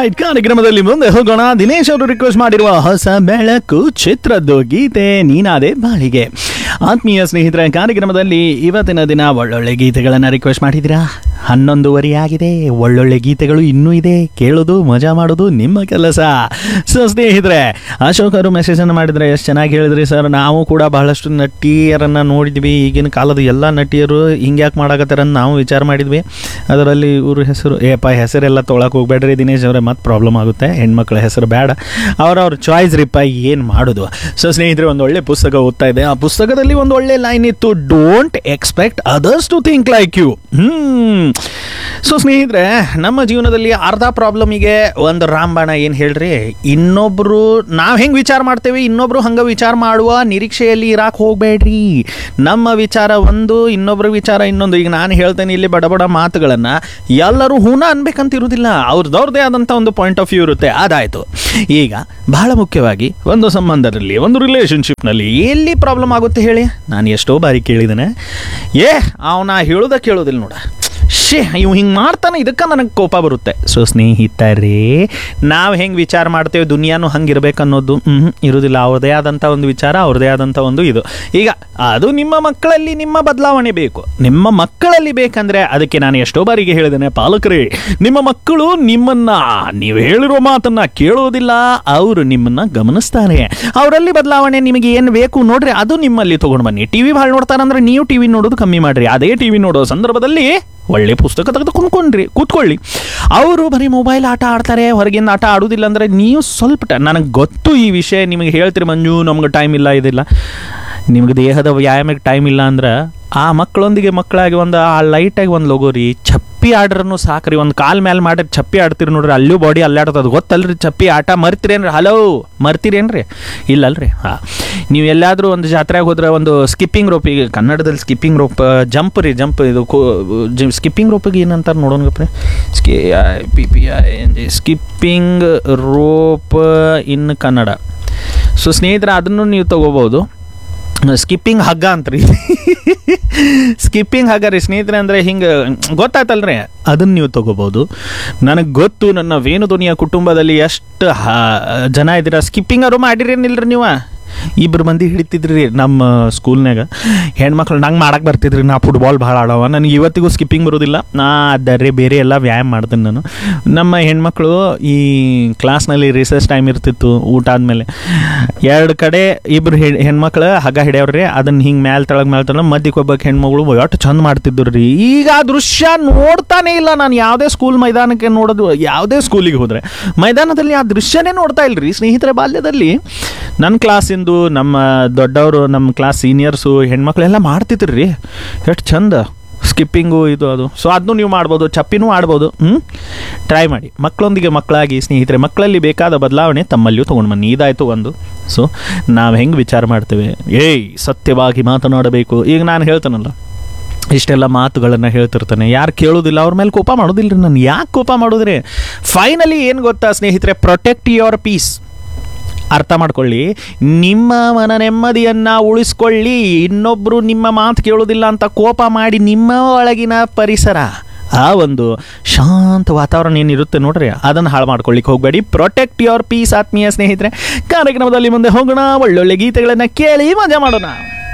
right ಕಾರ್ಯಕ್ರಮದಲ್ಲಿ ಮುಂದೆ ಹೋಗೋಣ ದಿನೇಶ್ ಅವರು ರಿಕ್ವೆಸ್ಟ್ ಮಾಡಿರುವ ಹೊಸ ಬೆಳಕು ಚಿತ್ರದ್ದು ಗೀತೆ ನೀನಾದೆ ಬಾಳಿಗೆ ಆತ್ಮೀಯ ಸ್ನೇಹಿತರ ಕಾರ್ಯಕ್ರಮದಲ್ಲಿ ಇವತ್ತಿನ ದಿನ ಒಳ್ಳೊಳ್ಳೆ ಗೀತೆಗಳನ್ನು ರಿಕ್ವೆಸ್ಟ್ ಮಾಡಿದ್ದೀರಾ ಹನ್ನೊಂದುವರೆ ಆಗಿದೆ ಒಳ್ಳೊಳ್ಳೆ ಗೀತೆಗಳು ಇನ್ನೂ ಇದೆ ಕೇಳೋದು ಮಜಾ ಮಾಡೋದು ನಿಮ್ಮ ಕೆಲಸ ಸೊ ಸ್ನೇಹಿತರೆ ಅಶೋಕ್ ಅವರು ಮೆಸೇಜ್ ಅನ್ನು ಮಾಡಿದ್ರೆ ಎಷ್ಟು ಚೆನ್ನಾಗಿ ಹೇಳಿದ್ರಿ ಸರ್ ನಾವು ಕೂಡ ಬಹಳಷ್ಟು ನಟಿಯರನ್ನ ನೋಡಿದ್ವಿ ಈಗಿನ ಕಾಲದ ಎಲ್ಲ ನಟಿಯರು ಹಿಂಗ್ಯಾಕೆ ಮಾಡಾಕತ್ತಾರ ಅಂತ ನಾವು ವಿಚಾರ ಮಾಡಿದ್ವಿ ಅದರಲ್ಲಿ ಇವ್ರ ಹೆಸರು ಏಪ ಹೆಸರೆಲ್ಲ ತೊಗೊಳಕ್ಕೆ ಹೋಗ್ಬೇಡ್ರಿ ದಿನೇಶ್ ಅವರೇ ಮತ್ತೆ ಪ್ರಾಬ್ಲಮ್ ಆಗುತ್ತೆ ಹೆಣ್ಮಕ್ಳ ಹೆಸರು ಬೇಡ ಅವ್ರವ್ರ ಚಾಯ್ಸ್ ರೀಪ ಏನು ಮಾಡೋದು ಸೊ ಸ್ನೇಹಿತರೆ ಒಂದು ಒಳ್ಳೆ ಪುಸ್ತಕ ಓದ್ತಾ ಇದೆ ಆ ಪುಸ್ತಕದಲ್ಲಿ ಒಂದು ಒಳ್ಳೆ ಲೈನ್ ಇತ್ತು don't expect others to think like you hmm so ಸ್ನೇಹಿತರೆ ನಮ್ಮ ಜೀವನದಲ್ಲಿ ಅರ್ಧ ಪ್ರಾಬ್ಲಮಿಗೆ ಒಂದು ರಾಮಬಾಣ ಏನು ಹೇಳ್ರಿ ಇನ್ನೊಬ್ರು ನಾವು ಹೆಂಗೆ ವಿಚಾರ ಮಾಡ್ತೇವೆ ಇನ್ನೊಬ್ರು ಹಂಗೆ ವಿಚಾರ ಮಾಡುವ ನಿರೀಕ್ಷೆಯಲ್ಲಿ ಇರಾಕ್ ಹೋಗಬೇಡ್ರಿ ನಮ್ಮ ವಿಚಾರ ಒಂದು ಇನ್ನೊಬ್ರ ವಿಚಾರ ಇನ್ನೊಂದು ಈಗ ನಾನು ಹೇಳ್ತೇನೆ ಇಲ್ಲಿ ಬಡ ಬಡ ಮಾತುಗಳನ್ನು ಎಲ್ಲರೂ ಹೂನ ಅನ್ಬೇಕಂತ ಇರುವುದಿಲ್ಲ ಅವ್ರದ್ದವ್ರದ್ದೇ ಆದಂಥ ಒಂದು ಪಾಯಿಂಟ್ ಆಫ್ ವ್ಯೂ ಇರುತ್ತೆ ಅದಾಯಿತು ಈಗ ಬಹಳ ಮುಖ್ಯವಾಗಿ ಒಂದು ಸಂಬಂಧದಲ್ಲಿ ಒಂದು ರಿಲೇಷನ್ಶಿಪ್ನಲ್ಲಿ ಎಲ್ಲಿ ಪ್ರಾಬ್ಲಮ್ ಆಗುತ್ತೆ ಹೇಳಿ ನಾನು ಎಷ್ಟೋ ಬಾರಿ ಕೇಳಿದ್ದೇನೆ ಏ ಅವನ ಹೇಳೋದ ಕೇಳೋದಿಲ್ಲ ನೋಡ ಶೇ ಇವ್ ಹಿಂಗೆ ಮಾಡ್ತಾನೆ ಇದಕ್ಕೆ ನನಗೆ ಕೋಪ ಬರುತ್ತೆ ಸೊ ಸ್ನೇಹಿತರೇ ನಾವು ಹೆಂಗೆ ವಿಚಾರ ಮಾಡ್ತೇವೆ ದುನಿಯಾನು ಹಂಗೆ ಇರಬೇಕು ಅನ್ನೋದು ಹ್ಞೂ ಇರೋದಿಲ್ಲ ಅವ್ರದೇ ಆದಂಥ ಒಂದು ವಿಚಾರ ಅವ್ರದೇ ಆದಂಥ ಒಂದು ಇದು ಈಗ ಅದು ನಿಮ್ಮ ಮಕ್ಕಳಲ್ಲಿ ನಿಮ್ಮ ಬದಲಾವಣೆ ಬೇಕು ನಿಮ್ಮ ಮಕ್ಕಳಲ್ಲಿ ಬೇಕಂದ್ರೆ ಅದಕ್ಕೆ ನಾನು ಎಷ್ಟೋ ಬಾರಿಗೆ ಹೇಳಿದ್ದೇನೆ ಪಾಲಕರೇ ನಿಮ್ಮ ಮಕ್ಕಳು ನಿಮ್ಮನ್ನ ನೀವು ಹೇಳಿರೋ ಮಾತನ್ನ ಕೇಳೋದಿಲ್ಲ ಅವರು ನಿಮ್ಮನ್ನ ಗಮನಿಸ್ತಾರೆ ಅವರಲ್ಲಿ ಬದಲಾವಣೆ ನಿಮಗೆ ಏನು ಬೇಕು ನೋಡ್ರಿ ಅದು ನಿಮ್ಮಲ್ಲಿ ತಗೊಂಡು ಬನ್ನಿ ಟಿವಿ ಭಾಳ ನೋಡ್ತಾರಂದ್ರೆ ನೀವು ಟಿವಿ ನೋಡೋದು ಕಮ್ಮಿ ಮಾಡ್ರಿ ಅದೇ ಟಿವಿ ನೋಡೋ ಸಂದರ್ಭದಲ್ಲಿ ಒಳ್ಳೆ ಪುಸ್ತಕ ತೆಗೆದು ಕುಂದ್ಕೊಂಡ್ರಿ ಕೂತ್ಕೊಳ್ಳಿ ಅವರು ಬರೀ ಮೊಬೈಲ್ ಆಟ ಆಡ್ತಾರೆ ಹೊರಗಿಂದ ಆಟ ಆಡೋದಿಲ್ಲ ಅಂದರೆ ನೀವು ಸ್ವಲ್ಪ ನನಗೆ ಗೊತ್ತು ಈ ವಿಷಯ ನಿಮಗೆ ಹೇಳ್ತೀರಿ ಮಂಜು ನಮ್ಗೆ ಟೈಮ್ ಇಲ್ಲ ಇದಿಲ್ಲ ನಿಮ್ಗೆ ದೇಹದ ವ್ಯಾಯಾಮಕ್ಕೆ ಟೈಮ್ ಇಲ್ಲ ಅಂದ್ರೆ ಆ ಮಕ್ಕಳೊಂದಿಗೆ ಮಕ್ಕಳಾಗಿ ಒಂದು ಆ ಲೈಟಾಗಿ ಒಂದು ಲಗೋರಿ ಚಪ್ಪಿ ಆಡ್ರೂ ಸಾಕ್ರಿ ಒಂದು ಕಾಲ್ ಮೇಲೆ ಮಾಡಿ ಚಪ್ಪಿ ಆಡ್ತೀರಿ ನೋಡ್ರಿ ಅಲ್ಲೂ ಬಾಡಿ ಅಲ್ಲಾಡ್ತದ ಗೊತ್ತಲ್ರಿ ಚಪ್ಪಿ ಆಟ ಮರ್ತೀರೇನ್ರಿ ಹಲೋ ಮರ್ತೀರೇನ್ರಿ ಇಲ್ಲಲ್ರಿ ಹಾಂ ನೀವು ಎಲ್ಲಾದರೂ ಒಂದು ಜಾತ್ರೆಗೆ ಹೋದ್ರೆ ಒಂದು ಸ್ಕಿಪ್ಪಿಂಗ್ ರೋಪ್ ಈಗ ಕನ್ನಡದಲ್ಲಿ ಸ್ಕಿಪ್ಪಿಂಗ್ ರೋಪ್ ಜಂಪ್ ರೀ ಜಂಪ್ ಇದು ಸ್ಕಿಪ್ಪಿಂಗ್ ರೋಪಿಗೆ ಏನಂತಾರೆ ನೋಡೋಣಪ್ಪ ಸ್ಕಿ ಪಿ ಪಿ ಐ skipping rope in Kannada so ಸ್ನೇಹಿತರೆ ಅದನ್ನು ನೀವು ತಗೋಬೋದು ಸ್ಕಿಪ್ಪಿಂಗ್ ಹಗ್ಗ ಅಂತ್ರಿ ಸ್ಕಿಪ್ಪಿಂಗ್ ಹಗ್ಗ ರೀ ಸ್ನೇಹಿತರೆ ಅಂದರೆ ಹಿಂಗೆ ಗೊತ್ತಾಯ್ತಲ್ರಿ ಅದನ್ನು ನೀವು ತಗೋಬೋದು ನನಗೆ ಗೊತ್ತು ನನ್ನ ವೇಣುಧ್ವನಿಯ ಕುಟುಂಬದಲ್ಲಿ ಎಷ್ಟು ಜನ ಇದ್ದೀರಾ ಸ್ಕಿಪ್ಪಿಂಗ್ ಅವರು ಮಾಡಿರೇನಿಲ್ರಿ ನೀವು ಇಬ್ಬರು ಮಂದಿ ಹಿಡಿತಿದ್ರಿ ನಮ್ಮ ಸ್ಕೂಲ್ನಾಗ ಹೆಣ್ಮಕ್ಳು ನಂಗೆ ಮಾಡಕ್ಕೆ ಬರ್ತಿದ್ರಿ ನಾ ಫುಟ್ಬಾಲ್ ಭಾಳ ಆಡವ ನನಗೆ ಇವತ್ತಿಗೂ ಸ್ಕಿಪ್ಪಿಂಗ್ ಬರೋದಿಲ್ಲ ನಾ ಅದರೆ ಬೇರೆ ಎಲ್ಲ ವ್ಯಾಯಾಮ ಮಾಡ್ತೀನಿ ನಾನು ನಮ್ಮ ಹೆಣ್ಮಕ್ಳು ಈ ಕ್ಲಾಸ್ನಲ್ಲಿ ರಿಸರ್ಚ್ ಟೈಮ್ ಇರ್ತಿತ್ತು ಊಟ ಆದಮೇಲೆ ಎರಡು ಕಡೆ ಇಬ್ಬರು ಹೆಣ್ಮಕ್ಳು ಹಗ್ಗ ಹಿಡಿಯವ್ರಿ ಅದನ್ನ ಹಿಂಗೆ ಮ್ಯಾಲೆ ತಳಗ್ ಮ್ಯಾಲೆ ತಳಗ್ ಮಧ್ಯಕ್ಕೆ ಒಬ್ಬಕ್ಕೆ ಹೆಣ್ಮಗಳು ಎಷ್ಟು ಚಂದ ಮಾಡ್ತಿದ್ರು ರೀ ಈಗ ಆ ದೃಶ್ಯ ನೋಡ್ತಾನೆ ಇಲ್ಲ ನಾನು ಯಾವುದೇ ಸ್ಕೂಲ್ ಮೈದಾನಕ್ಕೆ ನೋಡೋದು ಯಾವುದೇ ಸ್ಕೂಲಿಗೆ ಹೋದರೆ ಮೈದಾನದಲ್ಲಿ ಆ ದೃಶ್ಯನೇ ನೋಡ್ತಾ ಇಲ್ರಿ ಸ್ನೇಹಿತರ ಬಾಲ್ಯದಲ್ಲಿ ನನ್ನ ಕ್ಲಾಸಿಂದು ನಮ್ಮ ದೊಡ್ಡವರು ನಮ್ಮ ಕ್ಲಾಸ್ ಸೀನಿಯರ್ಸು ಹೆಣ್ಮಕ್ಳೆಲ್ಲ ಮಾಡ್ತಿದ್ರು ರೀ ಎಷ್ಟು ಚಂದ ಸ್ಕಿಪ್ಪಿಂಗು ಇದು ಅದು ಸೊ ಅದನ್ನು ನೀವು ಮಾಡ್ಬೋದು ಚಪ್ಪಿನೂ ಆಡ್ಬೋದು ಹ್ಞೂ ಟ್ರೈ ಮಾಡಿ ಮಕ್ಕಳೊಂದಿಗೆ ಮಕ್ಕಳಾಗಿ ಸ್ನೇಹಿತರೆ ಮಕ್ಕಳಲ್ಲಿ ಬೇಕಾದ ಬದಲಾವಣೆ ತಮ್ಮಲ್ಲಿಯೂ ತೊಗೊಂಡು ಬನ್ನಿ ಇದಾಯಿತು ಒಂದು ಸೊ ನಾವು ಹೆಂಗೆ ವಿಚಾರ ಮಾಡ್ತೇವೆ ಏಯ್ ಸತ್ಯವಾಗಿ ಮಾತನಾಡಬೇಕು ಈಗ ನಾನು ಹೇಳ್ತಾನಲ್ಲ ಇಷ್ಟೆಲ್ಲ ಮಾತುಗಳನ್ನು ಹೇಳ್ತಿರ್ತಾನೆ ಯಾರು ಕೇಳೋದಿಲ್ಲ ಅವ್ರ ಮೇಲೆ ಕೋಪ ಮಾಡೋದಿಲ್ಲ ರೀ ನಾನು ಯಾಕೆ ಕೋಪ ಮಾಡೋದ್ರಿ ಫೈನಲಿ ಏನು ಗೊತ್ತಾ ಸ್ನೇಹಿತರೆ ಪ್ರೊಟೆಕ್ಟ್ ಯುವರ್ ಪೀಸ್ ಅರ್ಥ ಮಾಡ್ಕೊಳ್ಳಿ ನಿಮ್ಮ ಮನ ನೆಮ್ಮದಿಯನ್ನು ಉಳಿಸ್ಕೊಳ್ಳಿ ಇನ್ನೊಬ್ಬರು ನಿಮ್ಮ ಮಾತು ಕೇಳೋದಿಲ್ಲ ಅಂತ ಕೋಪ ಮಾಡಿ ನಿಮ್ಮ ಒಳಗಿನ ಪರಿಸರ ಆ ಒಂದು ಶಾಂತ ವಾತಾವರಣ ಏನಿರುತ್ತೆ ನೋಡ್ರಿ ಅದನ್ನು ಹಾಳು ಮಾಡ್ಕೊಳ್ಳಿಕ್ಕೆ ಹೋಗಬೇಡಿ ಪ್ರೊಟೆಕ್ಟ್ ಯುವರ್ ಪೀಸ್ ಆತ್ಮೀಯ ಸ್ನೇಹಿತರೆ ಕಾರ್ಯಕ್ರಮದಲ್ಲಿ ಮುಂದೆ ಹೋಗೋಣ ಒಳ್ಳೊಳ್ಳೆ ಗೀತೆಗಳನ್ನು ಕೇಳಿ ಮಜಾ ಮಾಡೋಣ